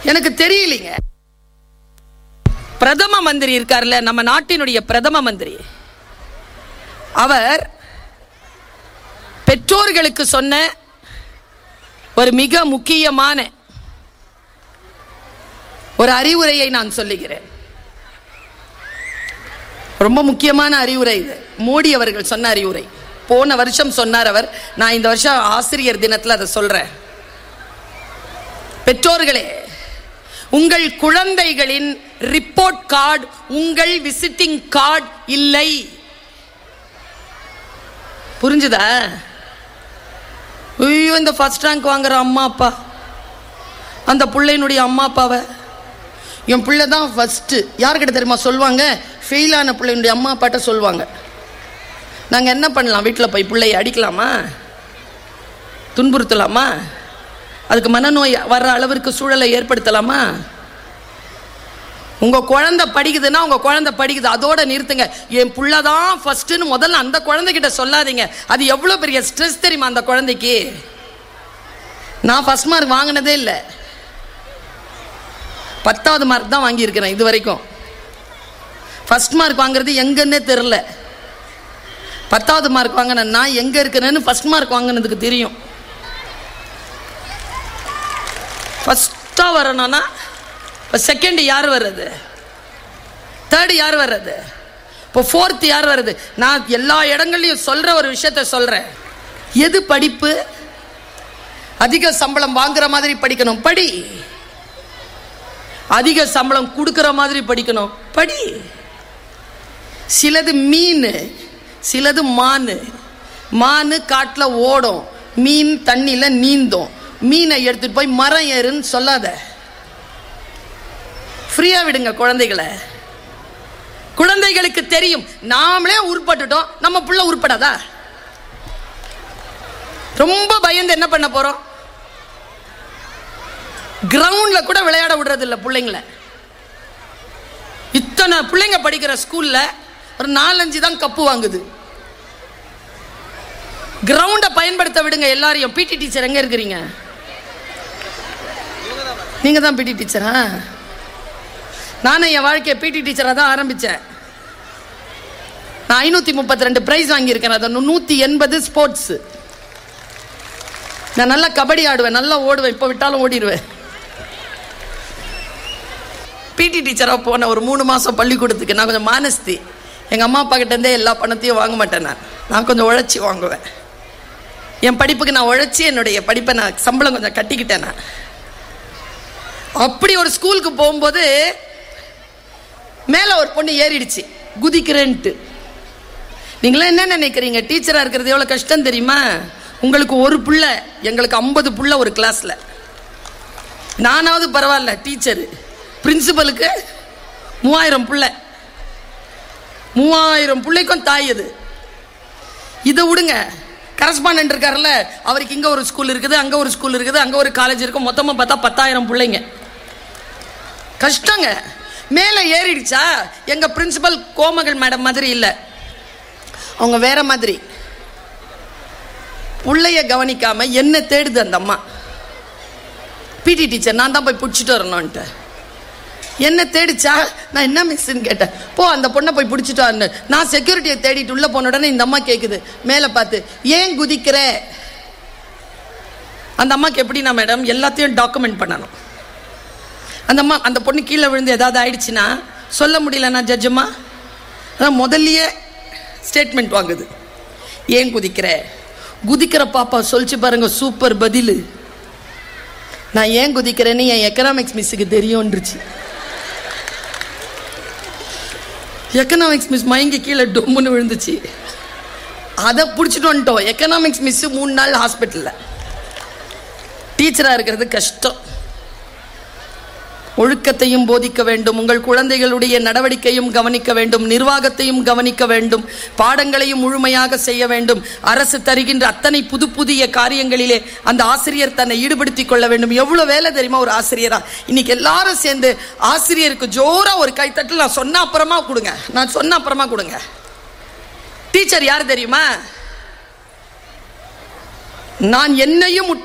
எனக்கு தெரியலீங்க பிரதம மந்திரி இருக்கார்ல நம்ம நாட்டினுடைய பிரதம மந்திரி அவர் பெற்றோர்களுக்கு சொன்ன ஒரு மிக முக்கியமான ஒரு அறிவுரையை நான் சொல்லுகிறேன் ரொம்ப முக்கியமான அறிவுரை இது மோடி அவர்கள் சொன்ன அறிவுரை போன வருஷம் சொன்னார் அவர் நான் இந்த வருஷம் ஆசிரியர் தினத்தில் அதை சொல்றேன் பெற்றோர்களே உங்கள் குழந்தைகளின் ரிப்போர்ட் கார்டு உங்கள் விசிட்டிங் கார்டு இல்லை புரிஞ்சுதா ஐயோ இந்த ஃபர்ஸ்ட் ரேங்க் வாங்குற அம்மா அப்பா அந்த பிள்ளையினுடைய அம்மா அப்பாவை என் பிள்ளை தான் ஃபஸ்ட்டு யார்கிட்ட தெரியுமா சொல்லுவாங்க ஃபெயிலான பிள்ளையினுடைய அம்மா அப்பாட்ட சொல்லுவாங்க நாங்கள் என்ன பண்ணலாம் வீட்டில் போய் பிள்ளையை அடிக்கலாமா துன்புறுத்தலாமா அதுக்கு மனநோய் வர்ற அளவிற்கு சூழலை ஏற்படுத்தலாமா உங்க குழந்தை படிக்குதுன்னா உங்க குழந்தை படிக்குது அதோட நிறுத்துங்க என் புள்ள தான் ஃபர்ஸ்ட்னு முதல்ல அந்த குழந்தைகிட்ட சொல்லாதீங்க அது எவ்வளோ பெரிய ஸ்ட்ரெஸ் தெரியுமா அந்த குழந்தைக்கு நான் ஃபர்ஸ்ட் மார்க் வாங்கினதே இல்லை பத்தாவது மார்க் தான் வாங்கியிருக்கிறேன் இது வரைக்கும் ஃபர்ஸ்ட் மார்க் வாங்குறது எங்கன்னே தெரில பத்தாவது மார்க் வாங்கினேன் நான் எங்கே இருக்கிறேன்னு ஃபர்ஸ்ட் மார்க் வாங்கினதுக்கு தெரியும் ஃபஸ்ட்டாக வரணும்னா இப்போ செகண்ட் யார் வர்றது தேர்டு யார் வர்றது இப்போ ஃபோர்த் யார் வருது நான் எல்லா இடங்கள்லையும் சொல்கிற ஒரு விஷயத்த சொல்கிறேன் எது படிப்பு அதிக சம்பளம் வாங்குற மாதிரி படிக்கணும் படி அதிக சம்பளம் கொடுக்குற மாதிரி படிக்கணும் படி சிலது மீன் சிலது மான் மான் காட்டில் ஓடும் மீன் தண்ணியில் நீந்தும் மீனை எடுத்துட்டு போய் மரம் ஏறுன்னு சொல்லாத ஃப்ரீயா விடுங்க குழந்தைகளை குழந்தைகளுக்கு தெரியும் நாமளே உருப்பட்டுட்டோம் நம்ம புள்ள உருப்படாதா ரொம்ப பயந்து என்ன பண்ண போறோம் கிரவுண்ட்ல கூட விளையாட விடுறது இல்ல பிள்ளைங்கள இத்தனை பிள்ளைங்க படிக்கிற ஸ்கூல்ல ஒரு நாலஞ்சு தான் கப்பு வாங்குது கிரவுண்டை பயன்படுத்த விடுங்க எல்லாரையும் பிடி டீச்சர் எங்க இருக்கிறீங்க நீங்க தான் பிடி டீச்சரா நானும் என் வாழ்க்கையை பிடி டீச்சராக தான் ஆரம்பித்தேன் நான் ஐநூற்றி முப்பத்தி ரெண்டு ப்ரைஸ் வாங்கியிருக்கேன் அது நூற்றி எண்பது ஸ்போர்ட்ஸு நான் நல்லா கபடி ஆடுவேன் நல்லா ஓடுவேன் இப்போ விட்டாலும் ஓடிடுவேன் பிடி டீச்சராக போன ஒரு மூணு மாதம் பள்ளிக்கூடத்துக்கு நான் கொஞ்சம் மானஸ்தி எங்கள் அம்மா அப்பா கிட்டேருந்தே எல்லா பணத்தையும் வாங்க மாட்டேன் நான் நான் கொஞ்சம் உழைச்சி வாங்குவேன் என் படிப்புக்கு நான் உழைச்சி என்னுடைய படிப்பை நான் சம்பளம் கொஞ்சம் கட்டிக்கிட்டேன் நான் அப்படி ஒரு ஸ்கூலுக்கு போகும்போது மேலே ஒரு பொண்ணு ஏறிடுச்சு குதிக்கிறேன்ட்டு நீங்களாம் என்ன நினைக்கிறீங்க டீச்சராக இருக்கிறது எவ்வளோ கஷ்டம் தெரியுமா உங்களுக்கு ஒரு புள்ள எங்களுக்கு ஐம்பது புள்ள ஒரு கிளாஸில் நானாவது பரவாயில்ல டீச்சரு பிரின்சிபலுக்கு மூவாயிரம் புள்ள மூவாயிரம் பிள்ளைக்கும் தாய் அது இதை விடுங்க கரஸ்பாண்டன்ட் இருக்காருல்ல அவருக்கு இங்கே ஒரு ஸ்கூல் இருக்குது அங்கே ஒரு ஸ்கூல் இருக்குது அங்கே ஒரு காலேஜ் இருக்கும் மொத்தமாக பார்த்தா பத்தாயிரம் பிள்ளைங்க கஷ்டங்க மேலே ஏறிடுச்சா எங்கள் பிரின்சிபல் கோமகள் மேடம் மாதிரி இல்லை அவங்க வேற மாதிரி பிள்ளைய கவனிக்காம என்ன தேடுது அந்த அம்மா பிடி டீச்சர் நான் தான் போய் பிடிச்சிட்டு வரணும்ன்ட்டு என்ன தேடிச்சா நான் என்ன மிஸ்ன்னு கேட்டேன் போ அந்த பொண்ணை போய் பிடிச்சிட்டு வரணும் நான் செக்யூரிட்டியை தேடிட்டு உள்ள போன உடனே இந்த அம்மா கேட்குது மேலே பார்த்து ஏன் குதிக்கிற அந்த அம்மாக்கு எப்படின்னா மேடம் எல்லாத்தையும் டாக்குமெண்ட் பண்ணணும் அந்த அம்மா அந்த பொண்ணு கீழே விழுந்து ஏதாவது ஆயிடுச்சுன்னா சொல்ல முடியலண்ணா ஜட்ஜம்மா அதான் முதல்லயே ஸ்டேட்மெண்ட் வாங்குது ஏன் குதிக்கிற குதிக்கிற பாப்பா சொல்லிச்சு பாருங்க சூப்பர் பதில் நான் ஏன் குதிக்கிறேன்னு என் எக்கனாமிக்ஸ் மிஸ்ஸுக்கு தெரியும்ன்றுச்சு எக்கனாமிக்ஸ் மிஸ் மயங்கி கீழே டொம்முன்னு விழுந்துச்சு அதை பிடிச்சிட்டு வந்துட்டோம் எக்கனாமிக்ஸ் மிஸ் மூணு நாள் ஹாஸ்பிட்டலில் டீச்சராக இருக்கிறது கஷ்டம் ஒழுக்கத்தையும் போதிக்க வேண்டும் உங்கள் குழந்தைகளுடைய நடவடிக்கையும் கவனிக்க வேண்டும் நிர்வாகத்தையும் கவனிக்க வேண்டும் பாடங்களையும் முழுமையாக செய்ய வேண்டும் அரசு தருகின்ற அத்தனை புது புதிய காரியங்களிலே அந்த ஆசிரியர் தன்னை ஈடுபடுத்திக் கொள்ள வேண்டும் எவ்வளவு வேலை தெரியுமா ஒரு ஆசிரியரா இன்னைக்கு எல்லாரும் சேர்ந்து ஆசிரியருக்கு ஜோரா ஒரு கைத்தட்டல் நான் சொன்ன அப்புறமா கொடுங்க நான் சொன்ன அப்புறமா கொடுங்க டீச்சர் யார் தெரியுமா நான் என்னையும்